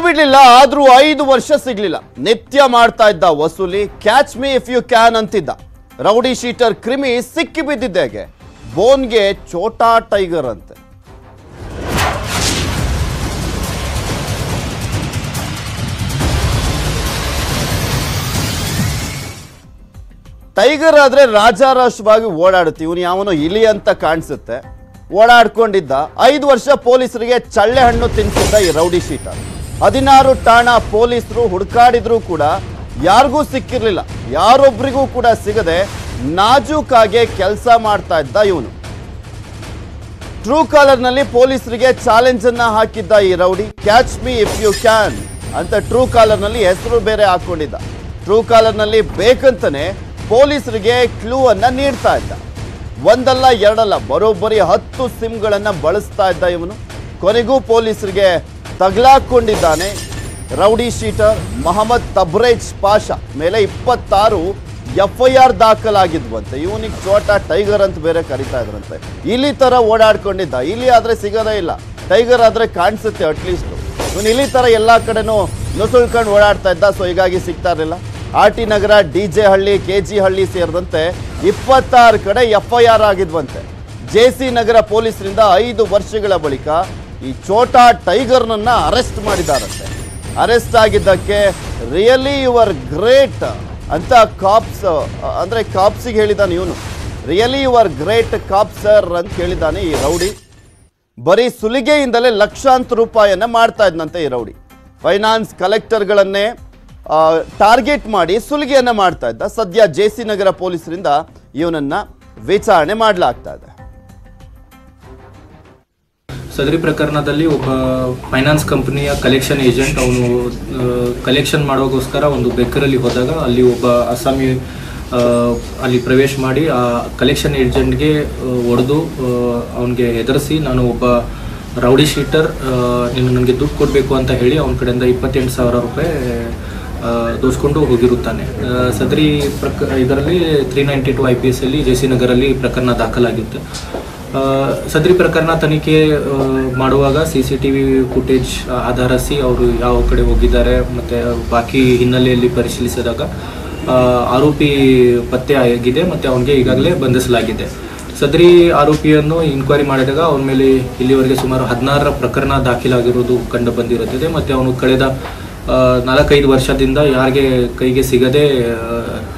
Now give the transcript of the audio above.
ಬಿಡ್ಲಿಲ್ಲ ಆದ್ರೂ ಐದು ವರ್ಷ ಸಿಗ್ಲಿಲ್ಲ ನಿತ್ಯ ಮಾಡ್ತಾ ಇದ್ದ ವಸೂಲಿ catch me if you can ಅಂತಿದ್ದ ರೌಡಿ ಶೀಟರ್ ಕ್ರಿಮಿ ಸಿಕ್ಕಿ ಬಿದ್ದಿದ್ದೇಗೆ ಬೋನ್ಗೆ ಚೋಟಾ ಟೈಗರ್ ಅಂತೆ ಟೈಗರ್ ಆದ್ರೆ ರಾಜಾರಾಷ್ಟ್ರವಾಗಿ ಓಡಾಡುತ್ತೆ ಇವನು ಯಾವನೋ ಇಲಿ ಅಂತ ಕಾಣಿಸುತ್ತೆ ಓಡಾಡ್ಕೊಂಡಿದ್ದ ಐದು ವರ್ಷ ಪೊಲೀಸರಿಗೆ ಚಳ್ಳೆ ಹಣ್ಣು ತಿನ್ಸಿದ್ದ ಈ ರೌಡಿ ಶೀಟರ್ ಹದಿನಾರು ಠಾಣಾ ಪೊಲೀಸರು ಹುಡುಕಾಡಿದ್ರು ಕೂಡ ಯಾರಿಗೂ ಸಿಕ್ಕಿರ್ಲಿಲ್ಲ ಯಾರೊಬ್ರಿಗೂ ಕೂಡ ಸಿಗದೆ ನಾಜೂಕಾಗೆ ಕೆಲಸ ಮಾಡ್ತಾ ಇದ್ದ ಇವನು ಟ್ರೂ ಕಾಲರ್ ನಲ್ಲಿ ಪೊಲೀಸರಿಗೆ ಚಾಲೆಂಜ್ ಅನ್ನ ಹಾಕಿದ್ದ ಈ rowdy catch me if you can ಅಂತ ಟ್ರೂ ಕಾಲರ್ ನಲ್ಲಿ ಹೆಸರು ಬೇರೆ ಹಾಕೊಂಡಿದ್ದ ಟ್ರೂ ಕಾಲರ್ ನಲ್ಲಿ ಬೇಕಂತಾನೆ ಪೊಲೀಸರಿಗೆ ಕ್ಲೂ ಅನ್ನ ನೀಡ್ತಾ ಇದ್ದ ಒಂದಲ್ಲ ಎರಡಲ್ಲ ಬರೋಬ್ಬರಿ ಹತ್ತು ಸಿಮ್ಗಳನ್ನ ಬಳಸ್ತಾ ಇದ್ದ ಇವನು ಕೊನೆಗೂ ಪೊಲೀಸರಿಗೆ ತಗ್ಲಾಕೊಂಡಿದ್ದಾನೆ ರೌಡಿ ಶೀಟರ್ ಮೊಹಮ್ಮದ್ ತಬ್ರೇಜ್ ಪಾಷಾ ಮೇಲೆ ಇಪ್ಪತ್ತಾರು ಎಫ್ ಐ ಆರ್ ದಾಖಲಾಗಿದ್ವಂತೆ ಇವನಿಗೆ ಚೋಟ ಟೈಗರ್ ಅಂತ ಬೇರೆ ಕರಿತಾ ಇದ್ರಂತೆ ಇಲಿ ತರ ಓಡಾಡ್ಕೊಂಡಿದ್ದ ಇಲಿ ಆದ್ರೆ ಸಿಗೋದೇ ಇಲ್ಲ ಟೈಗರ್ ಆದ್ರೆ ಕಾಣಿಸುತ್ತೆ ಅಟ್ಲೀಸ್ಟ್ ಇವನು ಇಲಿ ತರ ಎಲ್ಲಾ ಕಡೆನೂ ನುಸುಳ್ಕೊಂಡು ಓಡಾಡ್ತಾ ಇದ್ದ ಸೊ ಹೀಗಾಗಿ ಸಿಗ್ತಾ ಇರಲಿಲ್ಲ R T Nagar D J Halli K G Halli ಸೇರಿದಂತೆ ಇಪ್ಪತ್ತಾರು ಕಡೆ ಎಫ್ ಐ ಆರ್ ಆಗಿದ್ವಂತೆ ಜೆ ಸಿ ನಗರ ಪೊಲೀಸರಿಂದ ಐದು ವರ್ಷಗಳ ಬಳಿಕ ಈ ಚೋಟಾ ಟೈಗರ್ನನ್ನ ಅರೆಸ್ಟ್ ಮಾಡಿದಾರಂತೆ ಅರೆಸ್ಟ್ ಆಗಿದ್ದಕ್ಕೆ ರಿಯಲಿ ಯುವರ್ ಗ್ರೇಟ್ ಅಂತ ಕಾಪ್ಸ್ ಅಂದ್ರೆ ಕಾಪ್ಸಿಗೆ ಹೇಳಿದಾನೆ ಇವನು really your great cop sir ಅಂತ ಹೇಳಿದ್ದಾನೆ ಈ ರೌಡಿ ಬರೀ ಸುಲಿಗೆಯಿಂದಲೇ ಲಕ್ಷಾಂತರ ರೂಪಾಯಿಯನ್ನ ಮಾಡ್ತಾ ಇದ್ನಂತೆ ಈ ರೌಡಿ ಫೈನಾನ್ಸ್ ಕಲೆಕ್ಟರ್ಗಳನ್ನೇ ಟಾರ್ಗೆಟ್ ಮಾಡಿ ಸುಲಿಗೆಯನ್ನ ಮಾಡ್ತಾ ಇದ್ದ ಸದ್ಯ ಜೆ ಸಿ ನಗರ ಪೊಲೀಸರಿಂದ ಇವನನ್ನ ವಿಚಾರಣೆ ಮಾಡಲಾಗ್ತಾ ಇದೆ ಸದರಿ ಪ್ರಕರಣದಲ್ಲಿ ಒಬ್ಬ ಫೈನಾನ್ಸ್ ಕಂಪನಿಯ ಕಲೆಕ್ಷನ್ ಏಜೆಂಟ್ ಅವನು ಕಲೆಕ್ಷನ್ ಮಾಡೋಗೋಸ್ಕರ ಒಂದು ಬೆಕ್ಕರಲ್ಲಿ ಹೋದಾಗ ಅಲ್ಲಿ ಒಬ್ಬ ಅಸ್ಸಾಮಿ ಆ, ಅಲ್ಲಿ ಪ್ರವೇಶ ಮಾಡಿ ಆ ಕಲೆಕ್ಷನ್ ಏಜೆಂಟ್ಗೆ ಹೊಡೆದು ಅವನಿಗೆ ಹೆದರಿಸಿ ನಾನು ಒಬ್ಬ ರೌಡಿ ಶೀಟರ್ ನೀನು ನನಗೆ ದುಡ್ಡು ಕೊಡಬೇಕು ಅಂತ ಹೇಳಿ ಅವನ ಕಡೆಯಿಂದ ಇಪ್ಪತ್ತೆಂಟು ಸಾವಿರ ರೂಪಾಯಿ ಆ, ದೋಸ್ಕೊಂಡು ಹೋಗಿರುತ್ತಾನೆ ಆ, ಸದರಿ ಪ್ರಕ ಇದರಲ್ಲಿ three ninety two I P S ಅಲ್ಲಿ ಜೆ ಸಿ ನಗರಲ್ಲಿ ಪ್ರಕರಣ ದಾಖಲಾಗಿತ್ತು ಆ, ಸದರಿ ಪ್ರಕರಣ ತನಿಖೆ ಆ, ಮಾಡುವಾಗ C C T V footage ಆಧರಿಸಿ ಅವರು ಯಾವ ಕಡೆ ಹೋಗಿದ್ದಾರೆ ಮತ್ತು ಬಾಕಿ ಹಿನ್ನೆಲೆಯಲ್ಲಿ ಪರಿಶೀಲಿಸಿದಾಗ ಆ, ಆರೋಪಿ ಪತ್ತೆ ಆಗಿದೆ ಮತ್ತು ಅವನಿಗೆ ಈಗಾಗಲೇ ಬಂಧಿಸಲಾಗಿದೆ ಸದರಿ ಆರೋಪಿಯನ್ನು ಇನ್ಕ್ವೈರಿ ಮಾಡಿದಾಗ ಅವನ ಮೇಲೆ ಇಲ್ಲಿವರೆಗೆ ಸುಮಾರು ಹದಿನಾರರ ಪ್ರಕರಣ ದಾಖಲಾಗಿರುವುದು ಕಂಡು ಬಂದಿರುತ್ತದೆ ಮತ್ತು ಅವನು ಕಳೆದ ಆ, ನಾಲ್ಕೈದು ವರ್ಷದಿಂದ ಯಾರಿಗೆ ಕೈಗೆ ಸಿಗದೆ ಆ,